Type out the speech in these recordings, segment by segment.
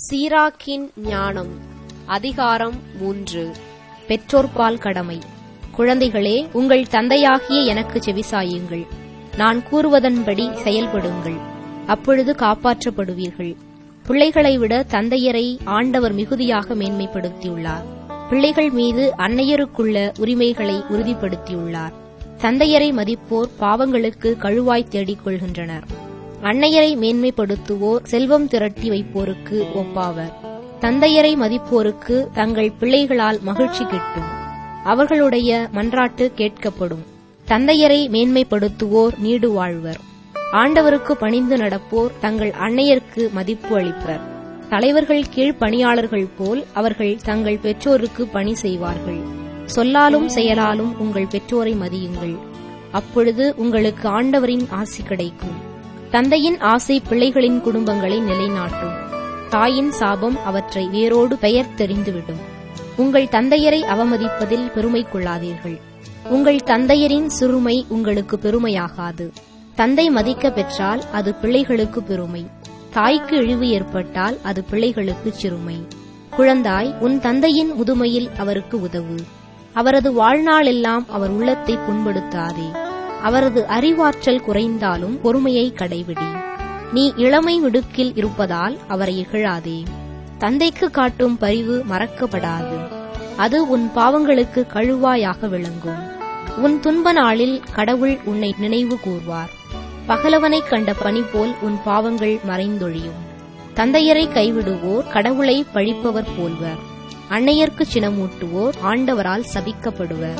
சீராக்கின் ஞானம் அதிகாரம் மூன்று பெற்றோர்பால் கடமை குழந்தைகளே உங்கள் தந்தையாகிய எனக்கு செவிசாயுங்கள் நான் கூறுவதன்படி செயல்படுங்கள் அப்பொழுது காப்பாற்றப்படுவீர்கள் பிள்ளைகளை விட தந்தையரை ஆண்டவர் மிகுதியாக மேன்மைப்படுத்தியுள்ளார் பிள்ளைகள் மீது அன்னையருக்குள்ள உரிமைகளை உறுதிப்படுத்தியுள்ளார் தந்தையரை மதிப்போர் பாவங்களுக்கு கழுவாய் தேடிக் கொள்கின்றனர் அன்னையரை மேன்மைப்படுத்துவோர் செல்வம் திரட்டி வைப்போருக்கு ஒப்பாவர் தந்தையரை மதிப்போருக்கு தங்கள் பிள்ளைகளால் மகிழ்ச்சி கிட்டும் அவர்களுடைய மன்றாட்டு கேட்கப்படும் தந்தையரை மேன்மைப்படுத்துவோர் நீடு வாழ்வர் ஆண்டவருக்கு பணிந்து நடப்போர் தங்கள் அன்னையருக்கு மதிப்பு அளிப்பர் தலைவர்கள் கீழ் பணியாளர்கள் போல் அவர்கள் தங்கள் பெற்றோருக்கு பணி செய்வார்கள் சொல்லாலும் செயலாலும் உங்கள் பெற்றோரை மதியுங்கள் அப்பொழுது உங்களுக்கு ஆண்டவரின் ஆசி கிடைக்கும் தந்தையின் ஆசை பிள்ளைகளின் குடும்பங்களை நிலைநாட்டும் தாயின் சாபம் அவற்றை வேரோடு பெயர் தெரிந்துவிடும் உங்கள் தந்தையரை அவமதிப்பதில் பெருமை கொள்ளாதீர்கள் உங்கள் தந்தையரின் சிறுமை உங்களுக்கு பெருமையாகாது தந்தை மதிக்க பெற்றால் அது பிள்ளைகளுக்கு பெருமை தாய்க்கு இழிவு ஏற்பட்டால் அது பிள்ளைகளுக்கு சிறுமை குழந்தாய் உன் தந்தையின் முதுமையில் அவருக்கு உதவு அவரது வாழ்நாளெல்லாம் அவர் உள்ளத்தை புண்படுத்தாதே அவரது அறிவாற்றல் குறைந்தாலும் பொறுமையை கடைபிடி நீ இளமை மிடுக்கில் இருப்பதால் அவரை இகழாதே தந்தைக்கு காட்டும் பரிவு மறக்கப்படாது அது உன் பாவங்களுக்கு கழுவாயாக விளங்கும் உன் துன்ப நாளில் கடவுள் உன்னை நினைவு கூர்வார் பகலவனைக் கண்ட பனி போல் உன் பாவங்கள் மறைந்தொழியும் தந்தையரை கைவிடுவோர் கடவுளை பழிப்பவர் போல்வர் அன்னையர்க்கு சினமூட்டுவோர் ஆண்டவரால் சபிக்கப்படுவர்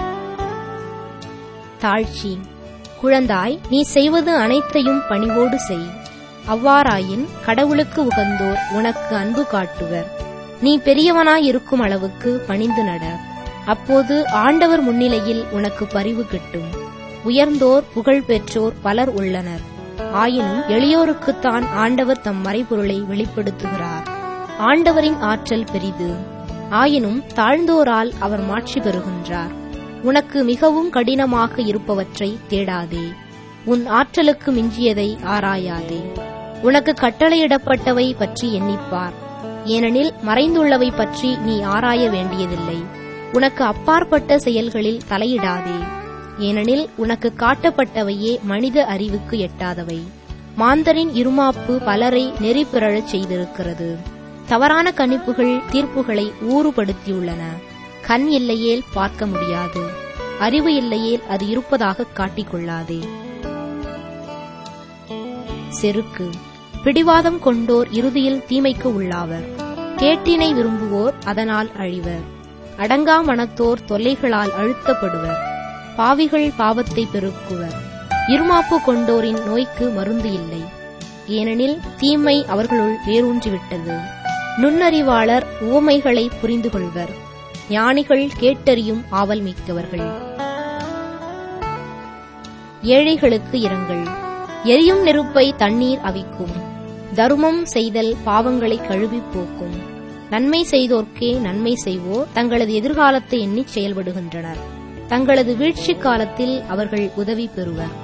தாழ்ச்சி குழந்தாய் நீ செய்வது அனைத்தையும் பணிவோடு செய் அவ்வாறாயின் கடவுளுக்கு உகந்தோர் உனக்கு அன்பு காட்டுவர் நீ பெரியவனாயிருக்கும் அளவுக்கு பணிந்து நட அப்போது ஆண்டவர் முன்னிலையில் உனக்கு பரிவு கிட்டும் உயர்ந்தோர் புகழ் பெற்றோர் பலர் உள்ளனர் ஆயினும் எளியோருக்குத்தான் ஆண்டவர் தம் மறைபொருளை வெளிப்படுத்துகிறார் ஆண்டவரின் ஆற்றல் பெரிது ஆயினும் தாழ்ந்தோரால் அவர் மாட்சி பெறுகின்றார் உனக்கு மிகவும் கடினமாக இருப்பவற்றை தேடாதே உன் ஆற்றலுக்கு மிஞ்சியதை ஆராயாதே உனக்கு கட்டளையிடப்பட்டவை பற்றி எண்ணிப்பார் ஏனெனில் மறைந்துள்ளவை பற்றி நீ ஆராய வேண்டியதில்லை உனக்கு அப்பாற்பட்ட செயல்களில் தலையிடாதே ஏனெனில் உனக்கு காட்டப்பட்டவையே மனித அறிவுக்கு எட்டாதவை மாந்தரின் இருமாப்பு பலரை நெறி பிறழச் செய்திருக்கிறது தவறான கணிப்புகள் தீர்ப்புகளை ஊறுபடுத்தியுள்ளன கண் இல்லையேல் பார்க்க முடியாது அறிவு இல்லையேல் அது இருப்பதாக காட்டிக்கொள்ளாதே செருக்கு பிடிவாதம் கொண்டோர் இறுதியில் தீமைக்கு உள்ளாவர் கேட்டினை விரும்புவோர் அதனால் அழிவர் அடங்கா மனத்தோர் தொல்லைகளால் அழுத்தப்படுவர் பாவிகள் பாவத்தை பெருக்குவர் இருமாப்பு கொண்டோரின் நோய்க்கு மருந்து இல்லை ஏனெனில் தீமை அவர்களுள் வேரூன்றிவிட்டது நுண்ணறிவாளர் உவமைகளை புரிந்து கொள்வர் ஞானிகள் கேட்டறியும் ஆவல் மிக்கவர்கள் ஏழைகளுக்கு இரங்கல் எரியும் நெருப்பை தண்ணீர் அவிக்கும் தருமம் செய்தல் பாவங்களை கழுவி போக்கும் நன்மை செய்தோர்க்கே நன்மை செய்வோர் தங்களது எதிர்காலத்தை எண்ணிச் செயல்படுகின்றனர் தங்களது வீழ்ச்சி காலத்தில் அவர்கள் உதவி பெறுவர்